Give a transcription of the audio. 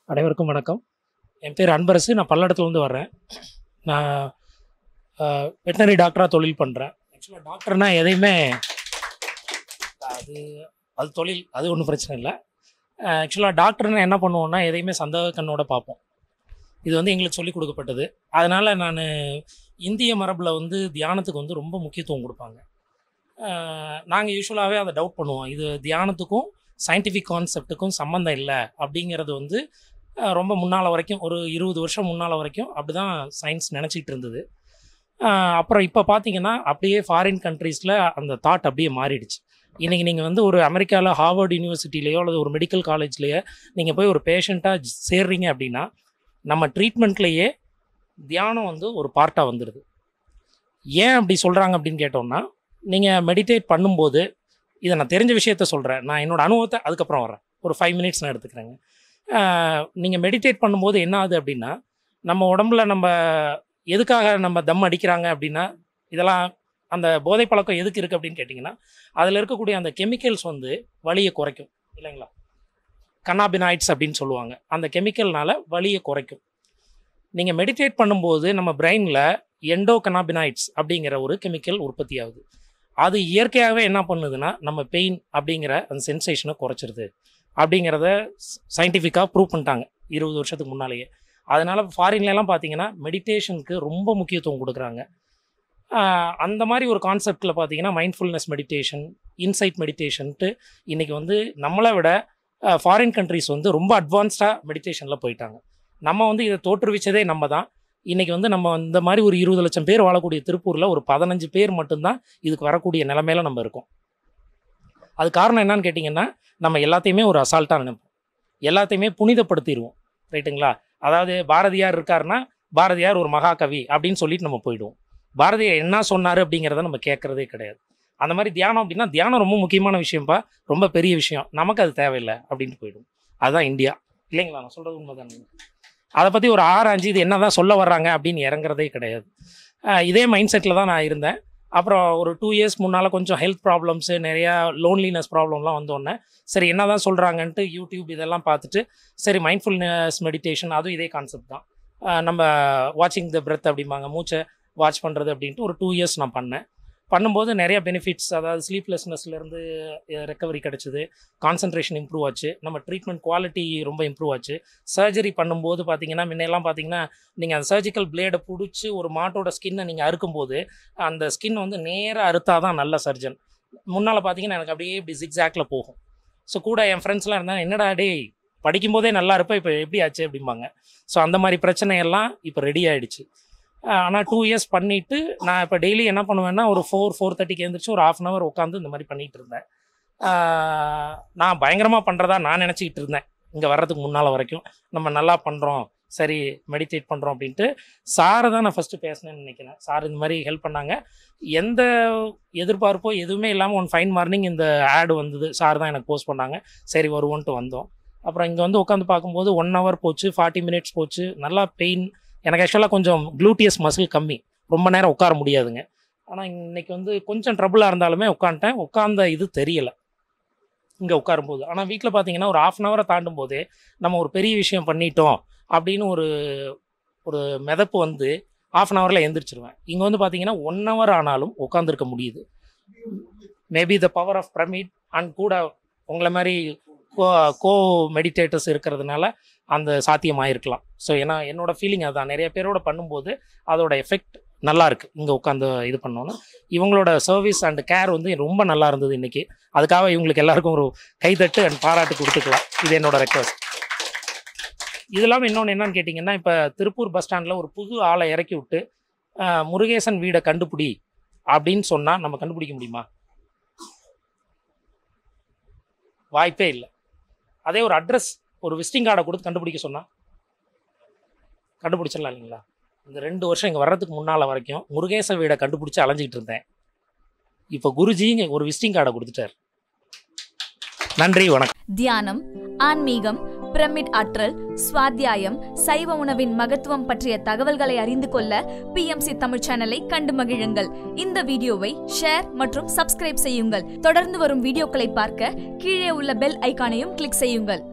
அனைவருக்கும் வணக்கம் என் பேர் அன்பரசு நான் பல்லடத்துலேருந்து வர்றேன் நான் வெட்டினரி டாக்டராக தொழில் பண்ணுறேன் ஆக்சுவலாக டாக்டர்னால் எதையுமே அது அது தொழில் அது ஒன்றும் பிரச்சனை இல்லை ஆக்சுவலாக டாக்டர்னா என்ன பண்ணுவோம்னா எதையுமே சந்தேக கண்ணோட பார்ப்போம் இது வந்து எங்களுக்கு சொல்லிக் கொடுக்கப்பட்டது அதனால் நான் இந்திய மரபில் வந்து தியானத்துக்கு வந்து ரொம்ப முக்கியத்துவம் கொடுப்பாங்க நாங்கள் யூஸ்வலாகவே அதை டவுட் பண்ணுவோம் இது தியானத்துக்கும் சயின்டிஃபிக் கான்செப்ட்டுக்கும் சம்மந்தம் இல்லை அப்படிங்கிறது வந்து அஹ், ரொம்ப முன்னால் வரைக்கும் ஒரு இருபது வருஷம் முன்னால் வரைக்கும் அப்படி தான் சயின்ஸ் நினச்சிட்டு இருந்தது அஹ், அப்புறம் இப்போ பார்த்தீங்கன்னா அப்படியே ஃபாரின் கண்ட்ரீஸில் அந்த தாட் அப்படியே மாறிடுச்சு இன்றைக்கி நீங்கள் வந்து ஒரு அமெரிக்காவில் ஹார்வர்ட் யூனிவர்சிட்டிலேயோ அல்லது ஒரு மெடிக்கல் காலேஜ்லேயோ நீங்கள் போய் ஒரு பேஷண்ட்டாக சேர்றீங்க அப்படின்னா நம்ம ட்ரீட்மெண்ட்லேயே தியானம் வந்து ஒரு பார்ட்டாக வந்துடுது ஏன் அப்படி சொல்கிறாங்க அப்படின்னு கேட்டோம்னா நீங்கள் மெடிடேட் பண்ணும்போது இதை நான் தெரிஞ்ச விஷயத்த சொல்கிறேன் நான் என்னோட அனுபவத்தை அதுக்கப்புறம் வரேன் ஒரு ஃபைவ் மினிட்ஸ் நான் எடுத்துக்கிறேங்க நீங்கள் மெடிடேட் பண்ணும்போது என்ன ஆகுது அப்படின்னா நம்ம உடம்புல நம்ம எதுக்காக நம்ம தம் அடிக்கிறாங்க அப்படின்னா இதெல்லாம் அந்த போதை பழக்கம் எதுக்கு இருக்குது அப்படின்னு கேட்டிங்கன்னா அதில் இருக்கக்கூடிய அந்த கெமிக்கல்ஸ் வந்து வலியை குறைக்கும் இல்லைங்களா கன்னாபினாய்ட்ஸ் அப்படின்னு சொல்லுவாங்க அந்த கெமிக்கல்னால வலியை குறைக்கும் நீங்கள் மெடிடேட் பண்ணும்போது நம்ம பிரெயினில் எண்டோ கனாபினாய்ட்ஸ் அப்படிங்கிற ஒரு கெமிக்கல் உற்பத்தி ஆகுது அது இயற்கையாகவே என்ன பண்ணுதுன்னா நம்ம பெயின் அப்படிங்கிற அந்த சென்சேஷனை குறைச்சிருது அப்படிங்கிறத சயின்டிஃபிக்காக ப்ரூவ் பண்ணிட்டாங்க இருபது வருஷத்துக்கு முன்னாலேயே அதனால் ஃபாரின்லலாம் பார்த்தீங்கன்னா மெடிடேஷனுக்கு ரொம்ப முக்கியத்துவம் கொடுக்குறாங்க ஆஹ் அந்த மாதிரி ஒரு கான்செப்டில் பார்த்தீங்கன்னா மைண்ட்ஃபுல்னஸ் மெடிடேஷன் இன்சைட் மெடிடேஷன்ட்டு இன்றைக்கி வந்து நம்மளை விட ஃபாரின் கண்ட்ரிஸ் வந்து ரொம்ப அட்வான்ஸ்டாக மெடிடேஷனில் போயிட்டாங்க நம்ம வந்து இதை தோற்றுவிச்சதே நம்ம தான் இன்றைக்கி வந்து நம்ம இந்த மாதிரி ஒரு இருபது லட்சம் பேர் வாழக்கூடிய திருப்பூரில் ஒரு பதினஞ்சு பேர் மட்டும்தான் இதுக்கு வரக்கூடிய நிலைமையில நம்ம இருக்கோம் அது காரணம் என்னன்னு கேட்டிங்கன்னா நம்ம எல்லாத்தையுமே ஒரு அசால்ட்டாக நினைப்போம் எல்லாத்தையுமே புனிதப்படுத்திடுவோம் ரைட்டுங்களா அதாவது பாரதியார் இருக்காருன்னா பாரதியார் ஒரு மகாகவி அப்படின்னு சொல்லிட்டு நம்ம போயிடுவோம் பாரதியார் என்ன சொன்னார் அப்படிங்கிறத நம்ம கேட்குறதே கிடையாது அந்த மாதிரி தியானம் அப்படின்னா தியானம் ரொம்ப முக்கியமான விஷயம்ப்பா ரொம்ப பெரிய விஷயம் நமக்கு அது தேவையில்லை அப்படின்ட்டு போயிடும் அதுதான் இந்தியா இல்லைங்களா நான் சொல்கிறது உண்மைதானே அதை பற்றி ஒரு ஆராய்ஞ்சு இது என்ன தான் சொல்ல வர்றாங்க அப்படின்னு இறங்குறதே கிடையாது அஹ் இதே மைண்ட் செட்டில் தான் நான் இருந்தேன் அப்புறம் ஒரு டூ இயர்ஸ் முன்னால் கொஞ்சம் ஹெல்த் ப்ராப்ளம்ஸு நிறையா லோன்லினஸ் ப்ராப்ளம்லாம் வந்தோடனே சரி என்ன தான் சொல்கிறாங்கன்ட்டு யூடியூப் இதெல்லாம் பார்த்துட்டு சரி மைண்ட்ஃபுல்னஸ் மெடிடேஷன் அதுவும் இதே கான்செப்ட் தான் அஹ் நம்ம வாட்சிங் த பிரெத் அப்படிம்பாங்க மூச்சை வாட்ச் பண்ணுறது அப்படின்ட்டு ஒரு டூ இயர்ஸ் நான் பண்ணேன் பண்ணும்போது நிறைய பெனிஃபிட்ஸ் அதாவது ஸ்லீப்லெஸ்னஸ்லேருந்து ரெக்கவரி கிடச்சிது கான்சன்ட்ரேஷன் இம்ப்ரூவ் ஆச்சு நம்ம ட்ரீட்மெண்ட் குவாலிட்டி ரொம்ப இம்ப்ரூவ் ஆச்சு சர்ஜரி பண்ணும்போது பார்த்தீங்கன்னா முன்னெல்லாம் பார்த்தீங்கன்னா நீங்கள் அந்த சர்ஜிக்கல் பிளேடை பிடிச்சி ஒரு மாட்டோட ஸ்கின்னை நீங்கள் அறுக்கும்போது அந்த ஸ்கின் வந்து நேராக அறுத்தா தான் நல்ல சர்ஜன் முன்னால் பார்த்தீங்கன்னா எனக்கு அப்படியே இப்படி ஜிக்ஸாக்ல போகும் ஸோ கூட என் ஃப்ரெண்ட்ஸ்லாம் இருந்தாங்க என்னடா டேய் படிக்கும்போதே நல்லா இருப்பேன் இப்போ எப்படி ஆச்சு அப்படிம்பாங்க ஸோ அந்த மாதிரி பிரச்சனையெல்லாம் இப்போ ரெடி ஆயிடுச்சு ஆனால் டூ இயர்ஸ் பண்ணிவிட்டு நான் இப்போ டெய்லி என்ன பண்ணுவேன்னா ஒரு ஃபோர் ஃபோர் தேர்ட்டிக்கு எழுந்திரிச்சு ஒரு ஆஃப் அன் ஹவர் உட்காந்து இந்த மாதிரி பண்ணிகிட்டு இருந்தேன் ஆஹ் நான் பயங்கரமாக பண்ணுறதா நான் நினச்சிக்கிட்டு இருந்தேன் இங்கே வர்றதுக்கு முன்னால் வரைக்கும் நம்ம நல்லா பண்ணுறோம் சரி மெடிடேட் பண்ணுறோம் அப்படின்ட்டு சாரை தான் நான் ஃபஸ்ட்டு பேசினேன்னு நினைக்கிறேன் சார் இந்த மாதிரி ஹெல்ப் பண்ணாங்க எந்த எதிர்பார்ப்போ எதுவுமே இல்லாமல் ஒன் ஃபைன் மார்னிங் இந்த ஆடு வந்தது சார் தான் எனக்கு போஸ்ட் பண்ணாங்க சரி வருவோன்ட்டு வந்தோம் அப்புறம் இங்கே வந்து உட்காந்து பார்க்கும்போது ஒன் ஹவர் போச்சு ஃபார்ட்டி மினிட்ஸ் போச்சு நல்லா பெயின் எனக்கு ஆக்சுவலாக கொஞ்சம் க்ளூட்டியஸ் மசில் கம்மி ரொம்ப நேரம் உட்கார முடியாதுங்க ஆனால் இன்னைக்கு வந்து கொஞ்சம் ட்ரபுளாக இருந்தாலுமே உட்காந்துட்டேன் உட்காந்த இது தெரியலை இங்கே உட்காரும்போது ஆனால் வீட்டில் பார்த்தீங்கன்னா ஒரு ஆஃப் அன் ஹவரை தாண்டும் போதே நம்ம ஒரு பெரிய விஷயம் பண்ணிட்டோம் அப்படின்னு ஒரு ஒரு மிதப்பு வந்து ஆஃப் அன் ஹவரில் எந்திரிச்சிருவேன் இங்கே வந்து பார்த்தீங்கன்னா ஒன் ஹவர் ஆனாலும் உட்காந்துருக்க முடியுது maybe the power of pyramid and கூட உங்களை மாதிரி கோ கோ மெடிடேட்டர்ஸ் இருக்கிறதுனால அந்த சாத்தியமாயிருக்கலாம் ஸோ ஏன்னா என்னோட ஃபீலிங் அதுதான் நிறைய பேரோட பண்ணும்போது அதோட எஃபெக்ட் நல்லா இருக்கு இங்கே உட்காந்து இது பண்ணோன்னு இவங்களோட சர்வீஸ் அண்ட் கேர் வந்து ரொம்ப நல்லா இருந்தது இன்னைக்கு அதுக்காக இவங்களுக்கு எல்லாருக்கும் ஒரு கைத்தட்டு அண்ட் பாராட்டு கொடுத்துக்கலாம் இது என்னோட ரெக்வஸ்ட் இது இல்லாமல் இன்னொன்று என்னன்னு கேட்டிங்கன்னா இப்போ திருப்பூர் பஸ் ஸ்டாண்டில் ஒரு புது ஆளை இறக்கி விட்டு அஹ், முருகேசன் வீடை கண்டுபிடி அப்படின்னு சொன்னால் நம்ம கண்டுபிடிக்க முடியுமா வாய்ப்பே இல்லை அதே ஒரு அட்ரஸ் ஒரு விசிட்டிங் கார்டை கொடுத்து கண்டுபிடிக்க சொன்னால் கண்டுபிடிச்சிடலாம் இல்லைங்களா இந்த ரெண்டு வருஷம் இங்கே வர்றதுக்கு முன்னால் வரைக்கும் முருகேச வீடை கண்டுபிடிச்சி அலைஞ்சிக்கிட்டு இருந்தேன் இப்போ குருஜி இங்க ஒரு விசிட்டிங் கார்டை கொடுத்துட்டார் நன்றி வணக்கம் தியானம் ஆன்மீகம் பிரமிட் ஆற்றல் சுவாத்தியாயம் சைவ உணவின் மகத்துவம் பற்றிய தகவல்களை அறிந்து கொள்ள பிஎம்சி தமிழ் சேனலை கண்டு மகிழுங்கள் இந்த வீடியோவை ஷேர் மற்றும் சப்ஸ்கிரைப் செய்யுங்கள் தொடர்ந்து வரும் வீடியோக்களை பார்க்க கீழே உள்ள பெல் ஐகானையும் கிளிக் செய்யுங்கள்